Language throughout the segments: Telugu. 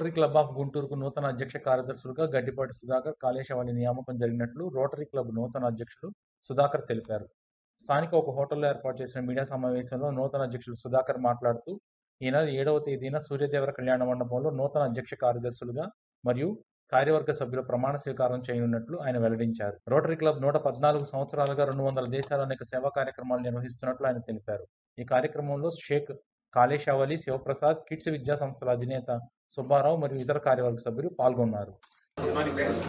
రోటరీ క్లబ్ ఆఫ్ గుంటూరుకు నూతన అధ్యక్ష కార్యదర్శులుగా గడ్డిపాటి సుధాకర్ కాళేశవాణి నియామకం జరిగినట్లు రోటరీ క్లబ్ నూతన అధ్యక్షులు సుధాకర్ తెలిపారు స్థానిక ఒక హోటల్లో ఏర్పాటు చేసిన మీడియా సమావేశంలో నూతన అధ్యక్షులు సుధాకర్ మాట్లాడుతూ ఈ నెల ఏడవ తేదీన సూర్యదేవర కళ్యాణ మండపంలో నూతన అధ్యక్ష కార్యదర్శులుగా మరియు కార్యవర్గ సభ్యుల ప్రమాణ స్వీకారం చేయనున్నట్లు ఆయన వెల్లడించారు రోటరీ క్లబ్ నూట పద్నాలుగు సంవత్సరాలుగా రెండు వందల దేశాల అనేక సేవా కార్యక్రమాలు నిర్వహిస్తున్నట్లు ఆయన తెలిపారు ఈ కార్యక్రమంలో షేక్ కాళేశావలి శివప్రసాద్ కిడ్స్ విద్యా సంస్థల అధినేత సుబ్బారావు మరియు ఇతర కార్యవర్గ సభ్యులు పాల్గొన్నారు గుడ్ మార్నింగ్ ఫ్రెండ్స్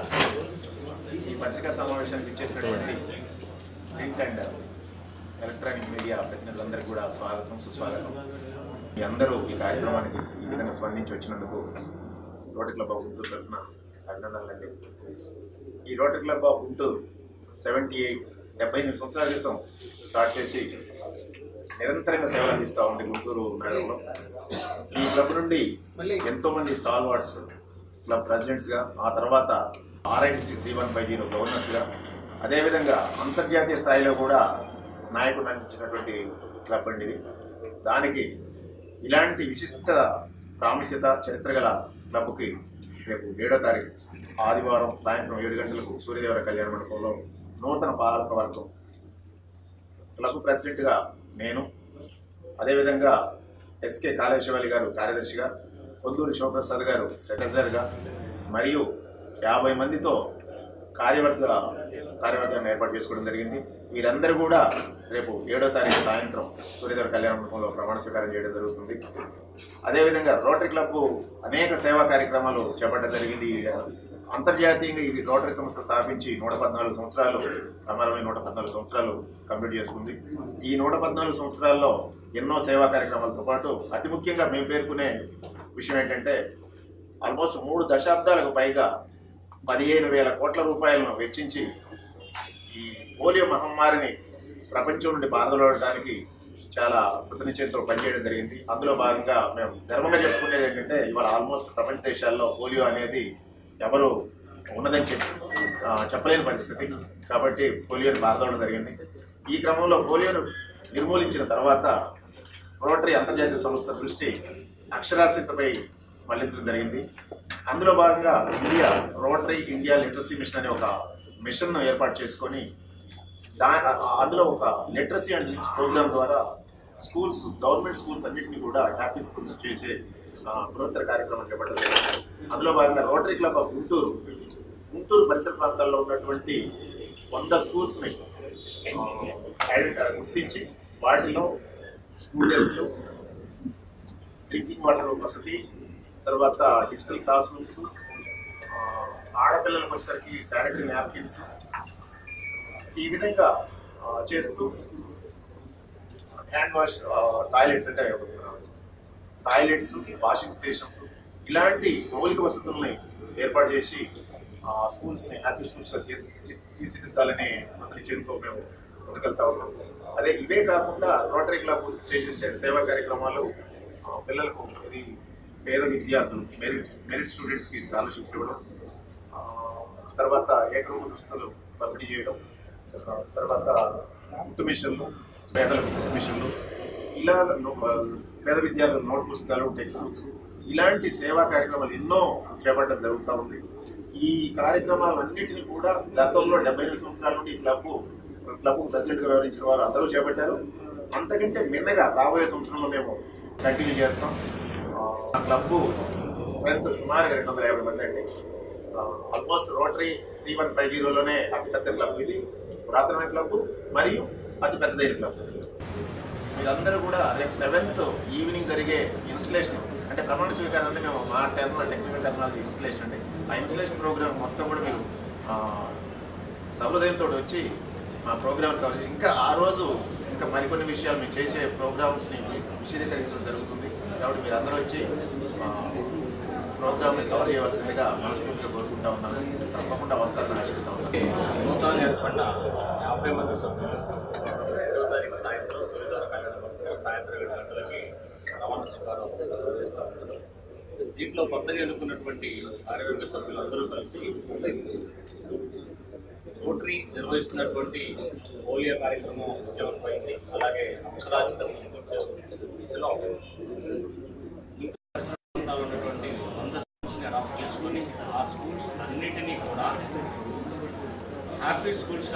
ఈ పత్రికా సమావేశానికి ఇచ్చేసినటువంటి ప్రింట్ అండ్ ఎలక్ట్రానిక్ మీడియా ప్రతినిధులందరికీ కూడా స్వాగతం సుస్వాగతం మీ అందరూ ఈ కార్యక్రమానికి ఈ విధంగా స్పందించి వచ్చినందుకు రోటరీ క్లబ్ ఆఫ్ గుంటూరు తరఫున అభినందనలండి ఈ Rotary Club of Guntur seventy eight డెబ్బై ఎనిమిది సంవత్సరాల క్రితం స్టార్ట్ చేసి నిరంతరంగా సేవలు అందిస్తూ ఉంది గుంటూరు నగరంలో ఈ క్లబ్ నుండి ఎంతో మంది స్టాల్ వార్డ్స్ క్లబ్ ప్రెసిడెంట్స్ గా ఆ తర్వాత RI district three one five zero governors గా అదేవిధంగా అంతర్జాతీయ స్థాయిలో కూడా నాయకుడు అందించినటువంటి క్లబ్ అండి ఇది దానికి ఇలాంటి విశిష్ట ప్రాముఖ్యత చరిత్ర గల క్లబ్కి రేపు ఏడో తారీఖు ఆదివారం సాయంత్రం ఏడు గంటలకు సూర్యదేవర కళ్యాణ మండపంలో నూతన పాలక వర్గం క్లబ్ ప్రెసిడెంట్గా నేను అదేవిధంగా ఎస్కే కాళేశ్వరి గారు కార్యదర్శిగా పొందూరి శివప్రసాద్ గారు సెక్రటరీగా మరియు యాభై మందితో కార్యవర్గ కార్యవర్గాన్ని ఏర్పాటు చేసుకోవడం జరిగింది వీరందరూ కూడా రేపు ఏడో తారీఖు సాయంత్రం సూర్యదేవ కళ్యాణ మండపంలో ప్రమాణ స్వీకారం చేయడం జరుగుతుంది అదేవిధంగా రోటరీ క్లబ్ అనేక సేవా కార్యక్రమాలు చేపట్టడం జరిగింది అంతర్జాతీయంగా ఇది రోటరీ సంస్థ స్థాపించి నూట పద్నాలుగు సంవత్సరాలు ప్రమాణమైన నూట పద్నాలుగు సంవత్సరాలు కంప్లీట్ చేసుకుంది ఈ నూట పద్నాలుగు సంవత్సరాల్లో ఎన్నో సేవా కార్యక్రమాలతో పాటు అతి ముఖ్యంగా మేము పేర్కొనే విషయం ఏంటంటే ఆల్మోస్ట్ మూడు దశాబ్దాలకు పైగా పదిహేను వేల కోట్ల రూపాయలను వెచ్చించి ఈ పోలియో మహమ్మారిని ప్రపంచం నుండి పారదోలడానికి చాలా కృతనిశ్చయంతో పనిచేయడం జరిగింది అందులో భాగంగా మేము గర్వంగా చెప్పుకునేది ఏంటంటే ఇవాళ ఆల్మోస్ట్ ప్రపంచ దేశాల్లో పోలియో అనేది ఎవరు ఉన్నదని చెప్పి ఆ, చెప్పలేని పరిస్థితి కాబట్టి పోలియోని పారదోలడం జరిగింది ఈ క్రమంలో పోలియోను నిర్మూలించిన తర్వాత రోటరీ అంతర్జాతీయ సంస్థ దృష్టి అక్షరాస్యతపై మళ్లించడం జరిగింది అందులో భాగంగా India Rotary India literacy mission అనే ఒక మిషన్ను ఏర్పాటు చేసుకొని దా అందులో ఒక లిటరసీ అండ్ ప్రోగ్రామ్ ద్వారా స్కూల్స్ గవర్నమెంట్ స్కూల్స్ అన్నింటినీ కూడా హ్యాపీ స్కూల్స్ చేసే ఆ, బృహత్తర కార్యక్రమం చేపట్టడం జరిగింది. అందులో భాగంగా Rotary Club of Guntur Guntur పరిసర ప్రాంతాల్లో ఉన్నటువంటి వంద స్కూల్స్ని గుర్తించి వాటిలో స్కూల్ డెస్క్లు డ్రింకింగ్ వాటర్ వసతి తర్వాత డిజిటల్ క్లాస్ రూమ్స్ ఆడపిల్లలకు వచ్చేసరికి శానిటరీ న్యాప్కిన్స్ ఈ విధంగా ఆ, చేస్తూ హ్యాండ్ వాష్ టాయిలెట్స్ అంటే టాయిలెట్స్ వాషింగ్ స్టేషన్స్ ఇలాంటి మౌలిక వసతుల్ని ఏర్పాటు చేసి ఆ, స్కూల్స్ని హ్యాపీ స్కూల్స్గా తీర్- తీ- తీర్చిదిద్దాలని అతని చేతితో మేము ముందుకెళ్తా ఉన్నాం అదే ఇవే కాకుండా రోటరీ క్లబ్ చేసే సేవా కార్యక్రమాలు ఆ, పిల్లలకు ఇది పేద విద్యార్థులు మెరిట్ మెరిట్ స్టూడెంట్స్కి స్కాలర్షిప్స్ ఇవ్వడం ఆ, తర్వాత ఏకరూప పుస్తకాలు పంపిణీ చేయడం ఆ, తర్వాత గుర్తు మిషన్లు పేదలకు గుర్తు మిషన్లు ఇలా నో- పేద విద్యార్థులు నోట్ పుస్తకాలు టెక్స్ట్ బుక్స్ ఇలాంటి సేవా కార్యక్రమాలు ఎన్నో చేపట్టడం జరుగుతూ ఉంది ఈ కార్యక్రమాలన్నింటినీ కూడా గతంలో డెబ్బై ఎనిమిది సంవత్సరాల నుండి ఈ క్లబ్ క్లబ్ ప్రెసిడెంట్గా వ్యవహరించిన వారు అందరూ చేపట్టారు అంతకంటే మిన్నగా రాబోయే సంవత్సరంలో మేము కంటిన్యూ చేస్తాం ఆ క్లబ్ స్ట్రెంత్ సుమారు రెండు వందల యాభై మంది అండి almost Rotary three one five జీరోలోనే అతి పెద్ద క్లబ్ ఇది పురాతనమైన క్లబ్ మరియు అతి పెద్దదైన క్లబ్ మీరందరూ కూడా రేపు సెవెంత్ ఈవినింగ్ జరిగే ఇన్స్టలేషన్ అంటే ప్రమాణ స్వీకారాన్ని మేము మా టెర్మ్ టెక్నికల్ టెక్నాలజీ ఇన్స్టలేషన్ అండి ఆ ఇన్స్టలేషన్ ప్రోగ్రామ్ మొత్తం కూడా మీరు సహృదయంతో వచ్చి మా ప్రోగ్రామ్ కవర్ చేసి- ఇంకా ఆ రోజు ఇంకా మరికొన్ని విషయాలు మేము చేసే ప్రోగ్రామ్స్ని విశదీకరించడం జరుగుతుంది కాబట్టి మీరు అందరూ వచ్చి ప్రోగ్రామ్ని కవర్ చేయవలసిందిగా మనస్ఫూర్తిగా కోరుకుంటా ఉన్నాను తప్పకుండా వస్తారని ఆశిస్తా ఉన్నాను నూతనంగా ఏర్పడిన యాభై మంది సభ్యులు ఏడో తారీఖు సాయంత్రం సూర్యోదయ కళ్యాణ మండపంలో సాయంత్రం ఏడు గంటలకి రవాణా స్వీకారం నిర్వహిస్తూ ఉంటారు దీంట్లో కొత్తగా ఎన్నుకున్నటువంటి కార్యవర్గ సభ్యులందరూ కలిసి రోటరీ నిర్వహిస్తున్నటువంటి పోలియో కార్యక్రమం విజయవంతమైంది అలాగే అక్షరాస్యతను సిద్ధించే దిశలో ప్రాంతాల్లో ఉన్నటువంటి వంద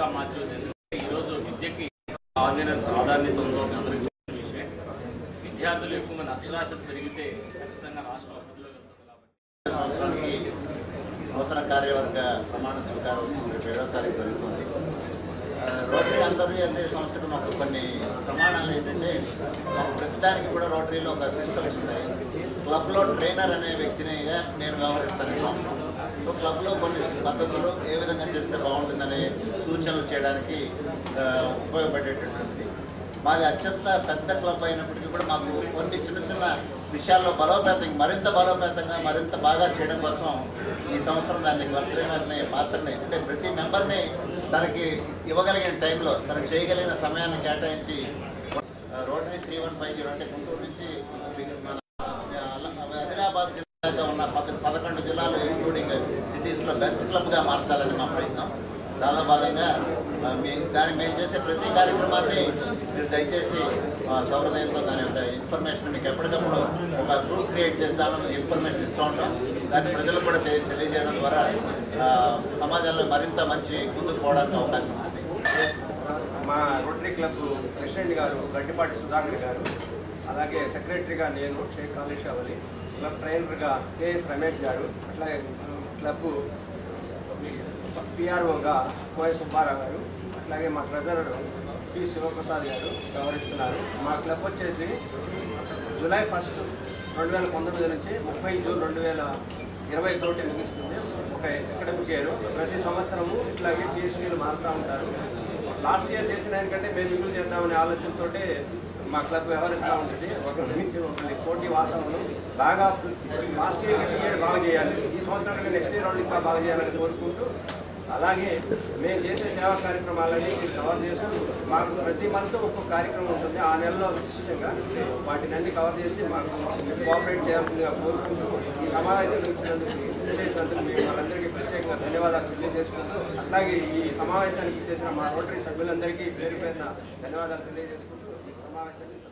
దిశగా మార్చేది ఎందుకంటే ఈరోజు విద్యకి ప్రాధాన్యత ప్రాధాన్యత ఉందో మీ అందరికీ తెలిసిన విషయం విద్యార్థులు ఎక్కువ మంది అక్షరాస్యత పెరిగితే ఖచ్చితంగా రాష్ట్రం అభివృద్ధిలోకి వెళ్తుంది కాబట్టి సంవత్సరానికి నూతన కార్యవర్గ ప్రమాణ స్వీకారోత్సవం రేపు ఏడవ తారీఖు జరుగుతుంది ఆ, రోటరీ అంతర్జాతీయ సంస్థకు మాకు కొన్ని ప్రమాణాలు ఏంటంటే మాకు ప్రతిదానికి కూడా రోటరీలో ఒక సిస్టమ్స్ ఉన్నాయి క్లబ్లో ట్రైనర్ అనే వ్యక్తినిగా నేను వ్యవహరిస్తాను ఈ సంవత్సరం సో క్లబ్లో కొన్ని పద్ధతులు ఏ విధంగా చేస్తే బాగుంటుందనే సూచనలు చేయడానికి ఆ, ఉపయోగపడేటటువంటిది మాది అత్యంత పెద్ద క్లబ్ అయినప్పటికీ కూడా మాకు కొన్ని చిన్న చిన్న విషయాల్లో బలోపేతం మరింత బలోపేతంగా మరింత బాగా చేయడం కోసం ఈ సంవత్సరం దాన్ని క్లబ్ ట్రైనర్ని పాత్రని అంటే ప్రతి మెంబర్ని తనకి ఇవ్వగలిగిన టైంలో తనకు చేయగలిగిన సమయాన్ని కేటాయించి ఆ, Rotary three one five zero అంటే గుంటూరు నుంచి మన ఆ, ఆదిలాబాద్ జిల్లాగా ఉన్న పద పదకొండు జిల్లాలు ఇంక్లూడింగ్ సిటీస్లో బెస్ట్ క్లబ్గా మార్చాలని మా ప్రయత్నం చాలా భాగంగా ఆ, మీ దాన్ని మేము చేసే ప్రతి కార్యక్రమాన్ని మీరు దయచేసి ఆ, సౌహృదయంతో దాని యొక్క ఇన్ఫర్మేషన్ మీకు ఎప్పటికప్పుడు ఒక గ్రూప్ క్రియేట్ చేసి దానిలో ఇన్ఫర్మేషన్ ఇస్తూ ఉంటాం దాన్ని ప్రజలకు కూడా తె- తెలియజేయడం ద్వారా ఆ, సమాజంలో మరింత మంచి ముందుకు పోవడానికి అవకాశం ఉంటుంది మా రోటరీ క్లబ్ ప్రెసిడెంట్ గారు గడ్డిపాటి సుధాకర్ గారు అలాగే సెక్రటరీగా నేను షేక్ కాళేశ్వరి క్లబ్ ట్రైనర్గా కేఎస్ రమేష్ గారు అట్లాగే క్లబ్ పిఆర్ఓగా కోయ సుబ్బారావు గారు అట్లాగే మా ట్రెజరర్ పి శివప్రసాద్ గారు వ్యవహరిస్తున్నారు మా క్లబ్ వచ్చేసి జూలై ఫస్ట్ రెండు వేల పంతొమ్మిది నుంచి ముప్పై జూన్ రెండు వేల ఇరవై తోటి ముగిస్తుంది ఒక అకాడమిక్ ఇయర్ ప్రతి సంవత్సరము ఇట్లాగే పిహెచ్డీలు మారుతూ ఉంటారు లాస్ట్ ఇయర్ చేసిన దానికంటే మేము మిగులు చేద్దామనే ఆలోచనతోటే మా క్లబ్ వ్యవహరిస్తూ ఉంటుంది ఒక నుంచి ఒకటి పోటీ వాతావరణం బాగా లాస్ట్ ఇయర్ కంటే ఈ ఇయర్ బాగా చేయాలి ఈ సంవత్సరం కంటే నెక్స్ట్ ఇయర్ వాళ్ళు ఇంకా బాగా చేయాలని కోరుకుంటూ అలాగే మేము చేసే సేవా కార్యక్రమాలని మీరు కవర్ చేస్తూ మాకు ప్రతి మంత్ ఒక్కొక్క కార్యక్రమం ఉంటుంది ఆ నెలలో విశిష్టంగా వాటిని అన్ని కవర్ చేసి మాకు కోఆపరేట్ చేయాల్సిందిగా కోరుకుంటూ ఈ సమావేశం ఇచ్చినందుకు చేసినందుకు మేము వాళ్ళందరికీ ప్రత్యేకంగా ధన్యవాదాలు తెలియజేసుకుంటూ అట్లాగే ఈ సమావేశానికి చేసిన మా రోటరీ సభ్యులందరికీ పేరు పేరున ధన్యవాదాలు తెలియజేసుకుంటూ ఈ సమావేశాన్ని